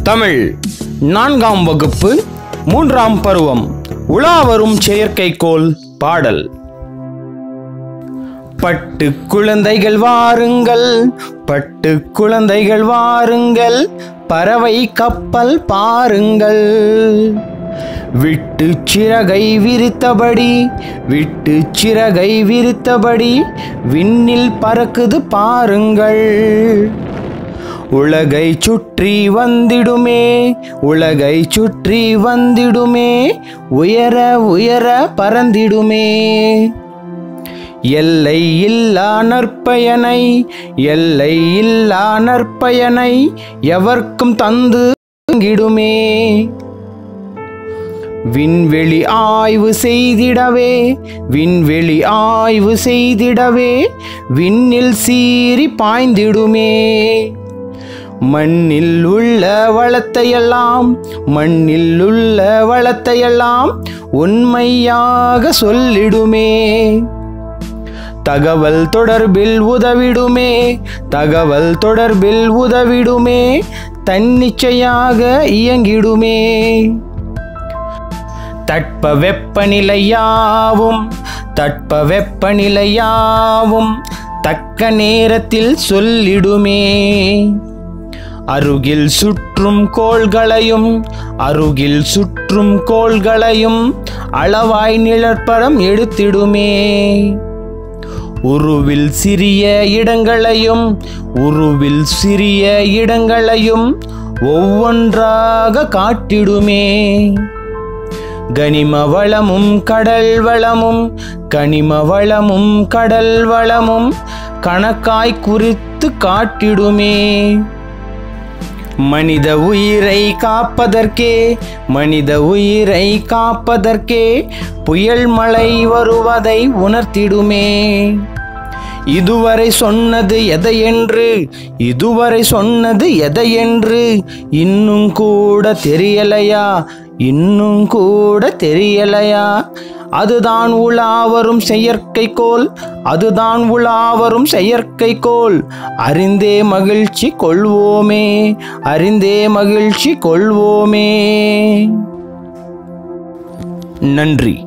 தமிழ் நான்காம் வகுப்பு மூன்றாம் பருவம் உலா வரும் செயற்கைக்கோள் பாடல் பட்டு குழந்தைகள் வாருங்கள் பட்டு குழந்தைகள் வாருங்கள் பறவை கப்பல் பாருங்கள் விட்டு சிறகை விரித்தபடி விட்டு சிறகை விரித்தபடி விண்ணில் பறக்குது பாருங்கள் உலகை சுற்றி வந்திடுமே உலகை சுற்றி வந்திடுமே உயர உயர பறந்திடுமே எல்லை இல்லா நற்பயனை எல்லை இல்லா நற்பயனை எவர்க்கும் தந்து வழங்கிடுமே விண்வெளி ஆய்வு செய்திடவே விண்வெளி ஆய்வு செய்திடவே விண்ணில் சீறி பாய்ந்திடுமே மண்ணில் உள்ள வளத்தையெல்லாம் மண்ணில் உள்ள வளத்தையெல்லாம் உண்மையாக சொல்லிடுமே தகவல் தொடர்பில் உதவிடுமே தகவல் தொடர்பில் உதவிடுமே தன்னிச்சையாக இயங்கிடுமே தட்ப வெப்பநிலையாவும் தட்ப வெப்பநிலையாவும் தக்க நேரத்தில் சொல்லிடுமே அருகில் சுற்றும் கோள்களையும் அருகில் சுற்றும் கோள்களையும் அளவாய் நிழற்படம் எடுத்திடுமே உருவில் சிறிய இடங்களையும் உருவில் சிறிய இடங்களையும் ஒவ்வொன்றாக காட்டிடுமே கனிம வளமும் கடல் வளமும் கனிம வளமும் கடல் வளமும் கணக்காய் குறித்து காட்டிடுமே மனித உயிரை காப்பதற்கே மனித உயிரை காப்பதற்கே புயல் மழை வருவதை உணர்த்திடுமே இதுவரை சொன்னது எதையென்று இதுவரை சொன்னது எதையென்று இன்னும் கூட தெரியலையா இன்னும் கூட தெரியலையா அதுதான் உலாவரும் செயற்கைக்கோள் அதுதான் உலாவரும் செயற்கைக்கோள் அறிந்தே மகிழ்ச்சி கொள்வோமே அறிந்தே மகிழ்ச்சி கொள்வோமே நன்றி